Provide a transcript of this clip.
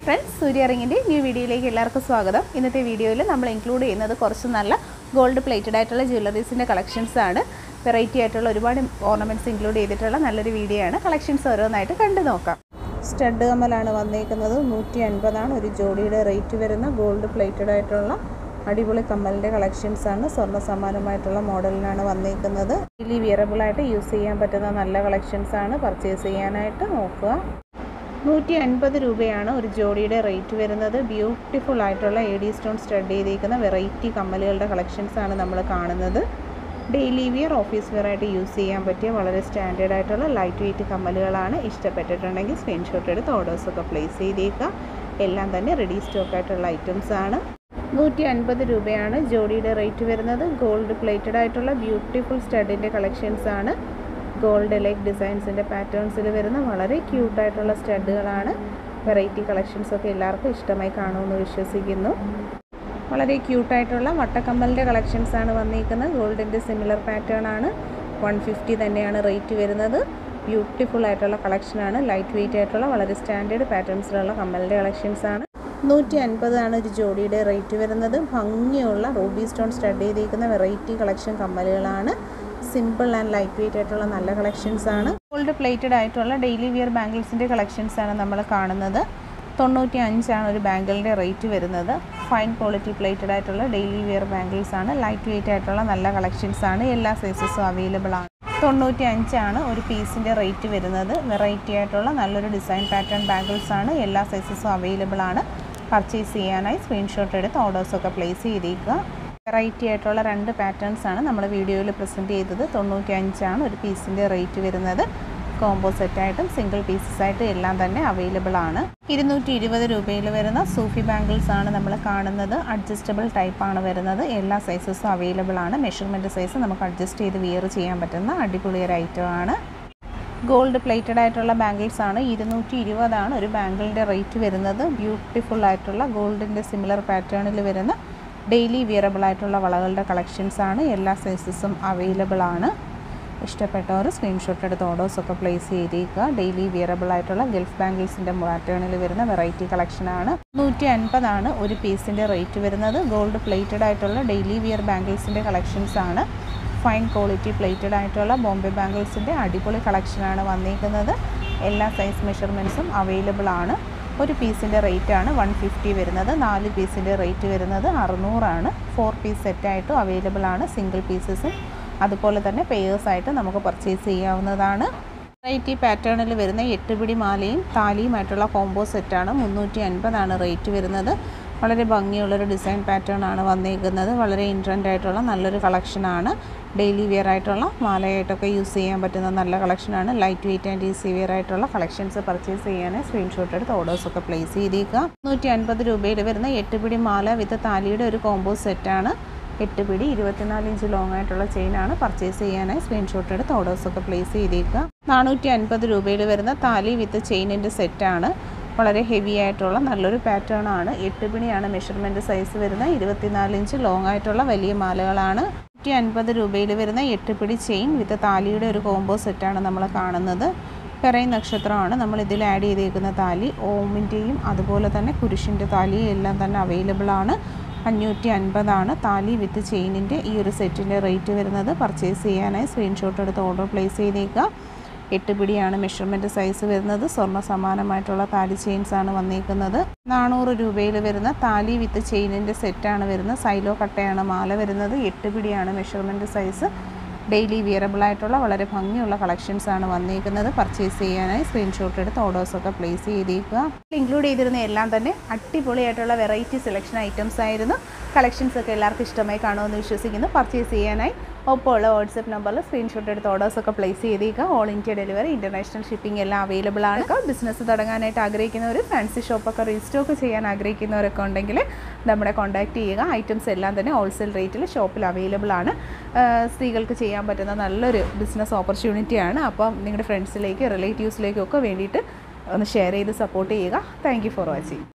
friends സൂര്യ റിങ്ങിൻ്റെ new വീഡിയോയിലേക്ക് എല്ലാവർക്കും സ്വാഗതം ഇന്നത്തെ വീഡിയോയിൽ നമ്മൾ ഇൻക്ലൂഡ് ചെയ്യുന്നത് കുറച്ച് നല്ല ഗോൾഡ് പ്ലേറ്റഡ് ആയിട്ടുള്ള ജ്വല്ലറീസിൻ്റെ കളക്ഷൻസ് ആണ് വെറൈറ്റി ആയിട്ടുള്ള ഒരുപാട് ഓർണമെൻറ്റ്സ് ഇൻക്ലൂഡ് ചെയ്തിട്ടുള്ള നല്ലൊരു വീഡിയോ ആണ് കളക്ഷൻസ് ഓരോന്നായിട്ട് കണ്ടു നോക്കാം സ്റ്റഡ് കമ്മലാണ് വന്നേക്കുന്നത് നൂറ്റി അൻപതാണ് ഒരു ജോഡിയുടെ റേറ്റ് വരുന്ന ഗോൾഡ് പ്ലേറ്റഡ് ആയിട്ടുള്ള അടിപൊളി കമ്മലിൻ്റെ കളക്ഷൻസ് ആണ് സ്വർണ്ണ സമാനമായിട്ടുള്ള മോഡലിനാണ് വന്നേക്കുന്നത് ഡെയിലി വിയറബിൾ ആയിട്ട് യൂസ് ചെയ്യാൻ പറ്റുന്ന നല്ല കളക്ഷൻസ് ആണ് പർച്ചേസ് ചെയ്യാനായിട്ട് നോക്കുക നൂറ്റി അൻപത് രൂപയാണ് ഒരു ജോഡിയുടെ റേറ്റ് വരുന്നത് ബ്യൂട്ടിഫുൾ ആയിട്ടുള്ള എ ഡി സ്റ്റോൺ സ്റ്റഡ് ചെയ്തിരിക്കുന്ന വെറൈറ്റി കമ്മലുകളുടെ കളക്ഷൻസ് ആണ് നമ്മൾ കാണുന്നത് ഡെയിലി വിയർ ഓഫീസ് വെയർ ആയിട്ട് യൂസ് ചെയ്യാൻ പറ്റിയ വളരെ സ്റ്റാൻഡേർഡ് ആയിട്ടുള്ള ലൈറ്റ് വെയിറ്റ് കമ്മലുകളാണ് ഇഷ്ടപ്പെട്ടിട്ടുണ്ടെങ്കിൽ സ്ക്രീൻഷോട്ട് എടുത്ത് ഓർഡേഴ്സൊക്കെ പ്ലേസ് ചെയ്തേക്കുക എല്ലാം തന്നെ റെഡി സ്റ്റോക്ക് ആയിട്ടുള്ള ഐറ്റംസ് ആണ് നൂറ്റി അൻപത് രൂപയാണ് ജോഡിയുടെ റേറ്റ് വരുന്നത് ഗോൾഡ് പ്ലേറ്റഡ് ആയിട്ടുള്ള ബ്യൂട്ടിഫുൾ സ്റ്റഡിൻ്റെ കളക്ഷൻസ് ആണ് ഗോൾഡ് ലെഗ് ഡിസൈൻസിൻ്റെ പാറ്റേൺസിൽ വരുന്ന വളരെ ക്യൂട്ടായിട്ടുള്ള സ്റ്റഡുകളാണ് വെറൈറ്റി കളക്ഷൻസ് ഒക്കെ എല്ലാവർക്കും ഇഷ്ടമായി കാണുമെന്ന് വിശ്വസിക്കുന്നു വളരെ ക്യൂട്ടായിട്ടുള്ള വട്ടക്കമ്മലിൻ്റെ കളക്ഷൻസ് ആണ് വന്നിരിക്കുന്നത് ഗോൾഡിൻ്റെ സിമിലർ പാറ്റേൺ ആണ് വൺ ഫിഫ്റ്റി തന്നെയാണ് റേറ്റ് വരുന്നത് ബ്യൂട്ടിഫുൾ ആയിട്ടുള്ള കളക്ഷനാണ് ലൈറ്റ് വെയിറ്റ് ആയിട്ടുള്ള വളരെ സ്റ്റാൻഡേർഡ് പാറ്റേൺസിലുള്ള കമ്മലിൻ്റെ കളക്ഷൻസ് ആണ് നൂറ്റി അൻപതാണ് ഒരു ജോഡിയുടെ റേറ്റ് വരുന്നത് ഭംഗിയുള്ള റൂബി സ്റ്റോൺ സ്റ്റഡ് ചെയ്തിരിക്കുന്ന വെറൈറ്റി കളക്ഷൻ കമ്മലുകളാണ് സിമ്പിൾ ആൻഡ് ലൈറ്റ് വെയിറ്റ് ആയിട്ടുള്ള നല്ല കളക്ഷൻസ് ആണ് ഗോൾഡ് പ്ലേറ്റഡ് ആയിട്ടുള്ള ഡെയിലി വിയർ ബാംഗിൾസിൻ്റെ കളക്ഷൻസ് ആണ് നമ്മൾ കാണുന്നത് തൊണ്ണൂറ്റി അഞ്ചാണ് ഒരു ബാംഗിളിൻ്റെ റേറ്റ് വരുന്നത് ഫൈൻ ക്വാളിറ്റി പ്ലേറ്റഡ് ആയിട്ടുള്ള ഡെയിലി വിയർ ബാംഗിൾസ് ആണ് ലൈറ്റ് വെയിറ്റ് ആയിട്ടുള്ള നല്ല കളക്ഷൻസ് ആണ് എല്ലാ സൈസസും അവൈലബിൾ ആണ് തൊണ്ണൂറ്റി അഞ്ചാണ് ഒരു പീസിൻ്റെ റേറ്റ് വരുന്നത് വെറൈറ്റി ആയിട്ടുള്ള നല്ലൊരു ഡിസൈൻ പാറ്റേൺ ബാംഗിൾസ് ആണ് എല്ലാ സൈസസും അവൈലബിൾ ആണ് പർച്ചേസ് ചെയ്യാനായി സ്ക്രീൻഷോട്ട് എടുത്ത് ഓർഡേഴ്സൊക്കെ പ്ലേസ് ചെയ്തേക്കുക വെറൈറ്റി ആയിട്ടുള്ള രണ്ട് പാറ്റേൺസ് ആണ് നമ്മൾ വീഡിയോയിൽ പ്രസൻറ്റ് ചെയ്തത് തൊണ്ണൂറ്റി അഞ്ചാണ് ഒരു പീസിൻ്റെ റേറ്റ് വരുന്നത് കോംബോ സെറ്റായിട്ടും സിംഗിൾ പീസസ് ആയിട്ടും എല്ലാം തന്നെ അവൈലബിൾ ആണ് ഇരുന്നൂറ്റി ഇരുപത് രൂപയിൽ വരുന്ന സൂഫി ബാംഗിൾസ് ആണ് നമ്മൾ കാണുന്നത് അഡ്ജസ്റ്റബിൾ ടൈപ്പ് ആണ് വരുന്നത് എല്ലാ സൈസസും അവൈലബിൾ ആണ് മെഷർമെൻറ്റ് സൈസ് നമുക്ക് അഡ്ജസ്റ്റ് ചെയ്ത് വിയർ ചെയ്യാൻ പറ്റുന്ന അടിപൊളി ഒരു ഐറ്റം ആണ് ഗോൾഡ് പ്ലേറ്റഡ് ആയിട്ടുള്ള ബാംഗിൾസ് ആണ് ഇരുന്നൂറ്റി ഇരുപതാണ് ഒരു ബാംഗിളിൻ്റെ റേറ്റ് വരുന്നത് ബ്യൂട്ടിഫുൾ ആയിട്ടുള്ള ഗോൾഡിൻ്റെ സിമിലർ പാറ്റേണിൽ വരുന്ന ഡെയിലി വിയറബിൾ ആയിട്ടുള്ള വളകളുടെ കളക്ഷൻസ് ആണ് എല്ലാ സൈസസും അവൈലബിൾ ആണ് ഇഷ്ടപ്പെട്ടവർ സ്ക്രീൻഷോട്ട് എടുത്ത് ഓർഡേഴ്സൊക്കെ പ്ലേസ് ചെയ്തേക്കുക ഡെയിലി വിയറബിൾ ആയിട്ടുള്ള ഗൾഫ് ബാംഗിൾസിൻ്റെ പാറ്റേണിൽ വരുന്ന വെറൈറ്റി കളക്ഷനാണ് നൂറ്റി അൻപതാണ് ഒരു പീസിൻ്റെ റേറ്റ് വരുന്നത് ഗോൾഡ് പ്ലേറ്റഡ് ആയിട്ടുള്ള ഡെയിലി വിയർ ബാംഗിൾസിൻ്റെ കളക്ഷൻസ് ആണ് ഫൈൻ ക്വാളിറ്റി പ്ലേറ്റഡ് ആയിട്ടുള്ള ബോംബെ ബാംഗിൾസിൻ്റെ അടിപൊളി കളക്ഷനാണ് വന്നിരിക്കുന്നത് എല്ലാ സൈസ് മെഷർമെൻറ്റ്സും അവൈലബിൾ ആണ് ഒരു പീസിൻ്റെ റേറ്റാണ് വൺ ഫിഫ്റ്റി വരുന്നത് നാല് പീസിൻ്റെ റേറ്റ് വരുന്നത് അറുന്നൂറാണ് ഫോർ പീസ് സെറ്റായിട്ടും അവൈലബിൾ ആണ് സിംഗിൾ പീസസും അതുപോലെ തന്നെ പെയേഴ്സായിട്ട് നമുക്ക് പർച്ചേസ് ചെയ്യാവുന്നതാണ് വെറൈറ്റി പാറ്റേണിൽ വരുന്ന എട്ടുപിടി മാലയും താലിയുമായിട്ടുള്ള കോംബോ സെറ്റാണ് മുന്നൂറ്റി അൻപതാണ് റേറ്റ് വരുന്നത് വളരെ ഭംഗിയുള്ളൊരു ഡിസൈൻ പാറ്റേൺ ആണ് വന്നേക്കുന്നത് വളരെ ഇൻട്രൻ്റ് ആയിട്ടുള്ള നല്ലൊരു കളക്ഷനാണ് ഡെയിലി വെയർ ആയിട്ടുള്ള മാലയായിട്ടൊക്കെ യൂസ് ചെയ്യാൻ പറ്റുന്ന നല്ല കളക്ഷനാണ് light weight and easy wear ആയിട്ടുള്ള കളക്ഷൻസ് പർച്ചേസ് ചെയ്യാൻ സ്ക്രീൻഷോട്ട് എടുത്ത് ഓർഡേഴ്സൊക്കെ പ്ലേസ് ചെയ്തേക്കുക നൂറ്റി അൻപത് രൂപയിൽ വരുന്ന എട്ട് പിടി മാല വിത്ത് താലിയുടെ ഒരു കോംബോ സെറ്റാണ് എട്ട് പിടി ഇരുപത്തിനാല് ഇഞ്ച് ലോങ് ആയിട്ടുള്ള ചെയിനാണ് പർച്ചേസ് ചെയ്യാനായി സ്ക്രീൻഷോട്ട് എടുത്ത് ഓർഡേഴ്സൊക്കെ പ്ലേസ് ചെയ്തേക്കുക നാനൂറ്റി അൻപത് രൂപയിൽ വരുന്ന താലി വിത്ത് ചെയിനിൻ്റെ സെറ്റാണ് വളരെ ഹെവി ആയിട്ടുള്ള നല്ലൊരു പാറ്റേൺ ആണ് എട്ട് പിണിയാണ് മെഷർമെൻറ്റ് സൈസ് വരുന്ന ഇരുപത്തിനാല് ഇഞ്ച് ലോങ് ആയിട്ടുള്ള വലിയ മാലകളാണ് നൂറ്റി അൻപത് രൂപയിൽ വരുന്ന എട്ട് പിടി ചെയിൻ വിത്ത് താലിയുടെ ഒരു കോംബോ സെറ്റാണ് നമ്മൾ കാണുന്നത് പെറൈ നക്ഷത്രമാണ് നമ്മൾ ഇതിൽ ആഡ് ചെയ്തേക്കുന്ന താലി ഓമിൻ്റെയും അതുപോലെ തന്നെ കുരിശിൻ്റെ താലിയും എല്ലാം തന്നെ അവൈലബിൾ ആണ് അഞ്ഞൂറ്റി അൻപതാണ് താലി വിത്ത് ചെയിനിൻ്റെ ഈ ഒരു സെറ്റിൻ്റെ റേറ്റ് വരുന്നത് പർച്ചേസ് ചെയ്യാനായി സ്ക്രീൻഷോട്ട് എടുത്ത് ഓർഡർ പ്ലേസ് ചെയ്തേക്കുക എട്ട് പിടിയാണ് മെഷർമെൻറ്റ് സൈസ് വരുന്നത് സ്വർണ്ണ സമാനമായിട്ടുള്ള താലി ചെയിൻസ് ആണ് വന്നിരിക്കുന്നത് നാനൂറ് രൂപയിൽ വരുന്ന താലി വിത്ത് ചെയിനിൻ്റെ സെറ്റാണ് വരുന്നത് സൈലോ കട്ടയാണ് മാല വരുന്നത് എട്ട് പിടിയാണ് മെഷർമെൻറ്റ് സൈസ് ഡെയിലി വിയറബിൾ ആയിട്ടുള്ള വളരെ ഭംഗിയുള്ള കളക്ഷൻസ് ആണ് വന്നിരിക്കുന്നത് പർച്ചേസ് ചെയ്യാനായി സ്ക്രീൻഷോട്ട് എടുത്ത് ഓർഡേഴ്സൊക്കെ പ്ലേസ് ചെയ്തേക്കുക ഇൻക്ലൂഡ് ചെയ്തിരുന്ന എല്ലാം തന്നെ അടിപൊളിയായിട്ടുള്ള വെറൈറ്റി സെലക്ഷൻ ഐറ്റംസ് ആയിരുന്നു കളക്ഷൻസ് ഒക്കെ എല്ലാവർക്കും ഇഷ്ടമായി കാണുമെന്ന് വിശ്വസിക്കുന്നു പർച്ചേസ് ചെയ്യാനായി ഒപ്പമുള്ള വാട്സപ്പ് നമ്പറിൽ സ്ക്രീൻഷോട്ട് എടുത്ത് ഓർഡേഴ്സൊക്കെ പ്ലേസ് ചെയ്തേക്കുക all India delivery international shipping എല്ലാം അവൈലബിൾ ആണ് ബിസിനസ് തുടങ്ങാനായിട്ട് ആഗ്രഹിക്കുന്നവർ ഫാൻസി ഷോപ്പൊക്കെ റീസ്റ്റോക്ക് ചെയ്യാൻ ആഗ്രഹിക്കുന്നവരൊക്കെ ഉണ്ടെങ്കിൽ നമ്മളെ കോൺടാക്റ്റ് ചെയ്യുക ഐറ്റംസ് എല്ലാം തന്നെ ഹോൾസെയിൽ റേറ്റിൽ ഷോപ്പിൽ അവൈലബിൾ ആണ് സ്ത്രീകൾക്ക് ചെയ്യാൻ പറ്റുന്ന നല്ലൊരു ബിസിനസ് ഓപ്പർച്യൂണിറ്റിയാണ് അപ്പം നിങ്ങളുടെ ഫ്രണ്ട്സിലേക്ക് റിലേറ്റീവ്സിലേക്കും ഒക്കെ വേണ്ടിയിട്ട് ഒന്ന് ഷെയർ ചെയ്ത് സപ്പോർട്ട് ചെയ്യുക താങ്ക് ഫോർ വാച്ചിങ്